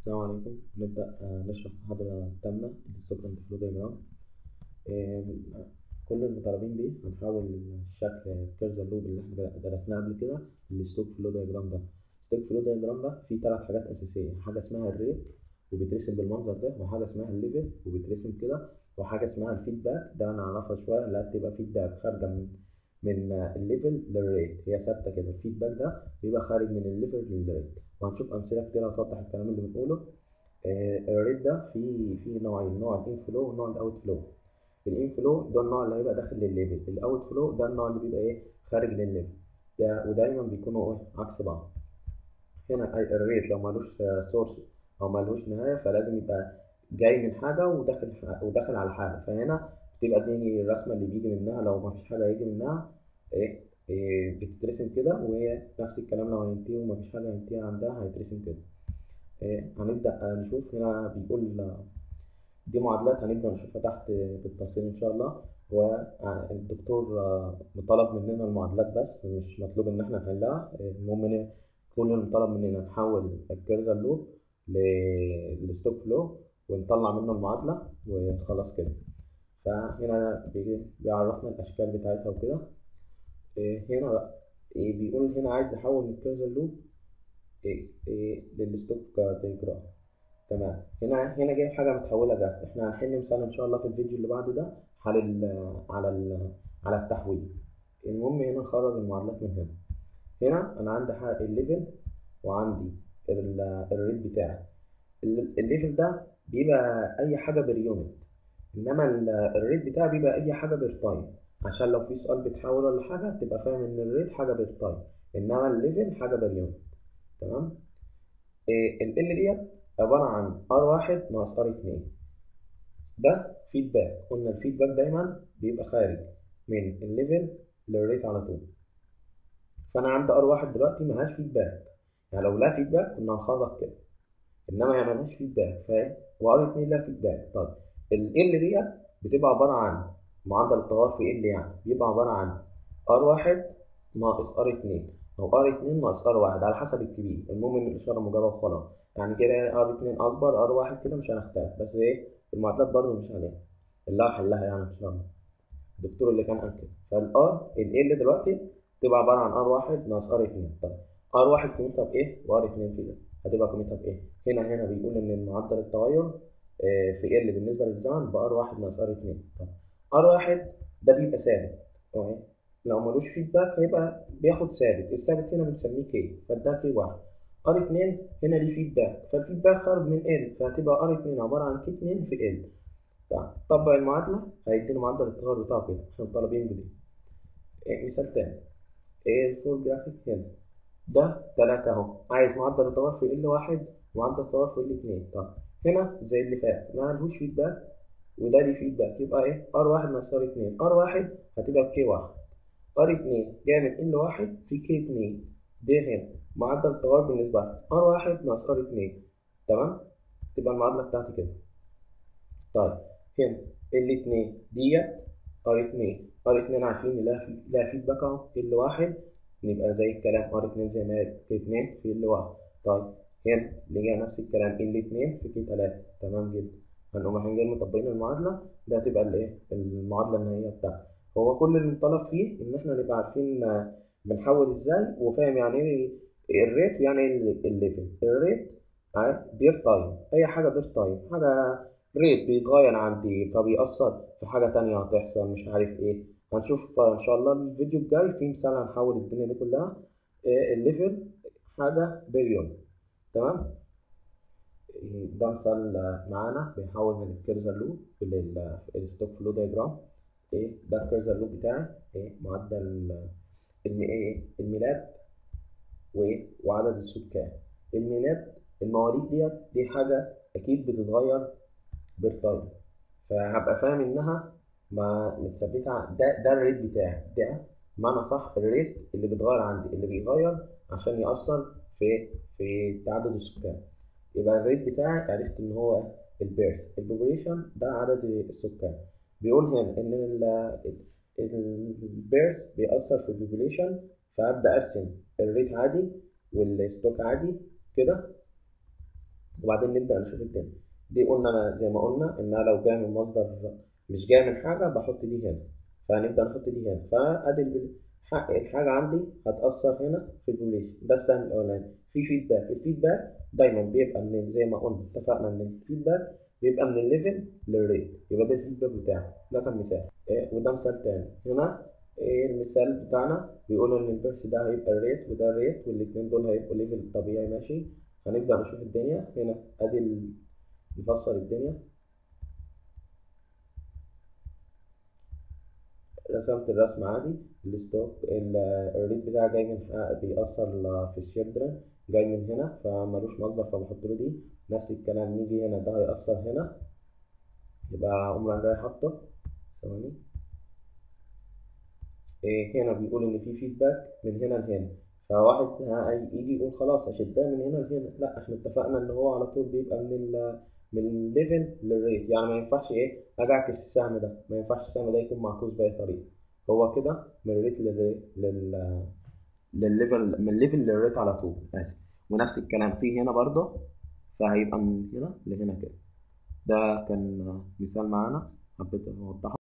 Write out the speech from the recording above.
السلام عليكم نبدأ آه، نشرح محاضرة تامة للسوق اند فلو دايجرام كل المطالبين بيه هنحول شكل الكيرزر لوب اللي احنا درسناه قبل كده للستوك فلو دايجرام ده الستوك فلو دايجرام ده فيه ثلاث حاجات أساسية حاجة اسمها الريت وبيترسم بالمنظر ده وحاجة اسمها الليفل وبيترسم كده وحاجة اسمها الفيدباك ده هنعرفها شوية اللي بتبقى فيدباك خارجة من من الليفل للريت هي ثابتة كده الفيدباك ده بيبقى خارج من الليفل للريت وهنشوف امثله كتير هتوضح الكلام اللي بنقوله آه الريت ده في في نوعين نوع الان فلو ونوع الاوت فلو الان فلو ده النوع اللي هيبقى داخل للليفل الاوت فلو ده النوع اللي بيبقى ايه خارج للليفل ده ودايما بيكونوا ايه عكس بعض هنا الريت لو مالوش سورس او مالوش نهايه فلازم يبقى جاي من حاجه وداخل وداخل على حاجه فهنا بتبقى دي الرسمه اللي بيجي منها لو مفيش حاجه هيجي منها ايه إيه بتترسم كده ونفس الكلام لو هينتهي ومفيش حاجة هينتهي عندها هيترسم كده إيه هنبدأ نشوف هنا بيقول دي معادلات هنبدأ نشوفها تحت بالتفصيل إن شاء الله والدكتور مطالب مننا المعادلات بس مش مطلوب إن احنا نحلها المهم كل المطالب مننا نحول الكيرزر لوب لستوك فلو ونطلع منه المعادلة وخلاص كده فهنا بيعرفنا الأشكال بتاعتها وكده هنا بقى إيه بيقول هنا عايز احول من الكيرزر لوب إيه إيه للستوك دايجرام تمام هنا هنا جايب حاجه متحوله جاهزه احنا هنحل مثال ان شاء الله في الفيديو اللي بعده ده على ال على ال على التحويل المهم هنا نخرج المعادلات من هنا هنا انا عندي الليفل وعندي الريت بتاعي الليفل ده بيبقى اي حاجه بير يونت انما الريت بتاعي بيبقى اي حاجه بير تايم عشان لو في سؤال بتحول ولا حاجة تبقى فاهم إن الريت حاجة بير تايم إنما الليفل حاجة بير يونت تمام إيه ال L ديت عبارة عن R واحد ناقص R اتنين ده فيدباك قلنا الفيدباك دايما بيبقى خارج من الليفل للريت على طول فأنا عندي R واحد دلوقتي ملهاش فيدباك يعني لو لها فيدباك كنا هنخرج كده إنما هي ملهاش فيدباك فاهم و R اتنين لها فيدباك طيب ال L ديت بتبقى عبارة عن معدل التغير في ال يعني بيبقى عبارة عن ار واحد ناقص ار اتنين أو ار اتنين ناقص ار واحد على حسب الكبير المهم إن الإشارة موجبة وخلاص يعني كده ار اتنين أكبر ار واحد كده مش هنختلف بس إيه المعادلات برضه مش عليها اللي هحلها يعني إن شاء الله الدكتور اللي كان قال كده فالار ال دلوقتي تبقى عبارة عن ار واحد ناقص ار اتنين طب ار واحد قيمتها بإيه وار اتنين في إيه هتبقى قيمتها بإيه هنا هنا بيقول إن معدل التغير في ال بالنسبة للزمن بار واحد ناقص ار اتنين طب ار واحد ده بيبقى ثابت اهي لو ملوش فيدباك هيبقى بياخد ثابت الثابت هنا بنسميه كي فده كي واحد ار اتنين هنا ليه فيدباك فالفيدباك خارج من ال فهتبقى ار اتنين عبارة عن كي اتنين في ال طبق المعادلة هيدينا معدل التغير بتاعه كده احنا طالبين بدي إيه مثال تاني ايه الفول جرافيك هنا ده تلاتة اهو عايز معدل التغير في ال واحد ومعدل التغير في ال اتنين طب هنا زي اللي فات ما لهوش فيدباك وده ليه فيدباك يبقى ايه ار واحد ناقص ار اتنين ار واحد هتبقى بكي واحد ار اتنين جاي من ال واحد في كي اتنين ده هنا معدل التغير بالنسبة لها ار واحد ناقص ار اتنين تمام تبقى المعادلة بتاعتي كده طيب هنا ال اتنين ديت ار اتنين ار اتنين عارفين ان لها في لها فيدباك اهو ال واحد نبقى زي الكلام ار اتنين زي ما هي كي اتنين في ال واحد طيب هنا نيجي نفس الكلام ال اتنين في كي تلاتة تمام جدا هنقوم رايحين جايين مطبقين المعادلة ده هتبقى الايه المعادلة النهائية بتاعتنا هو كل اللي مطالب فيه إن إحنا نبقى عارفين بنحول إزاي وفاهم يعني إيه الريت ويعني إيه الليفل الريت بير تايم أي حاجة بير تايم حاجة ريت بيتغير عندي فبيأثر في حاجة تانية هتحصل مش عارف إيه هنشوف إن شاء الله الفيديو الجاي في مثال هنحول الدنيا دي كلها الليفل حاجة بليون تمام ده مثال معانا بيحول من الكيرزر لوب للستوك فلو دايجرام ايه ده الكيرزر لوب بتاعي ايه معدل ايه الميلاد وايه وعدد السكان الميلاد المواليد ديت دي حاجة أكيد بتتغير بالتايم فهبقى فاهم إنها ما متثبتة ده ده الريت بتاعي ده معنى صح الريت اللي بيتغير عندي اللي بيتغير عشان يأثر في في تعدد السكان يبقى الريت بتاعي عرفت ان هو البيرث البوبوليشن ده عدد السكان بيقول هنا ان البيرث بيأثر في البوبوليشن فأبدأ أرسم الريت عادي والستوك عادي كده وبعدين نبدأ نشوف التاني دي قلنا أنا زي ما قلنا إنها لو جاية من مصدر مش جاية من حاجة بحط دي هنا فهنبدأ نحط دي هنا فأدي البل- حق الحاجة عندي هتأثر هنا في البوبيليشن ده السهم الأولاني في فيدباك الفيدباك دايما بيبقى من زي ما قلنا اتفقنا إن الفيدباك بيبقى من الليفل للريت يبقى ده الفيدباك بتاعي ده كان مثال إيه وده مثال تاني هنا إيه المثال بتاعنا بيقولوا إن البيرس ده هيبقى الريت وده الريت والاتنين دول هيبقوا ليفل طبيعي ماشي هنبدأ نشوف الدنيا هنا أدي ال- نفسر الدنيا رسمت الرسم عادي الستوك ال- الريت بتاعي جاي من ح- بيأثر ل- في الشيلدرن جاي من هنا فمالوش مصدر فبحط له دي نفس الكلام نيجي هنا ده هيأثر هنا يبقى أقوم رايح جاي حاطه ثواني إيه هنا بيقول إن في فيدباك من هنا لهنا فواحد ه- يجي يقول خلاص أشدها من هنا لهنا لا احنا اتفقنا إن هو على طول بيبقى من ال من الليفل للريت يعني ما ينفعش إيه أجي أعكس السهم ده ما ينفعش السهم ده يكون معكوس بأي طريقة هو كده من الريت للريت لل للليفل من الليفل للريت على طول آسف ونفس الكلام في هنا برضه فهيبقى من هنا لهنا كده ده كان مثال معانا حبيت أوضحه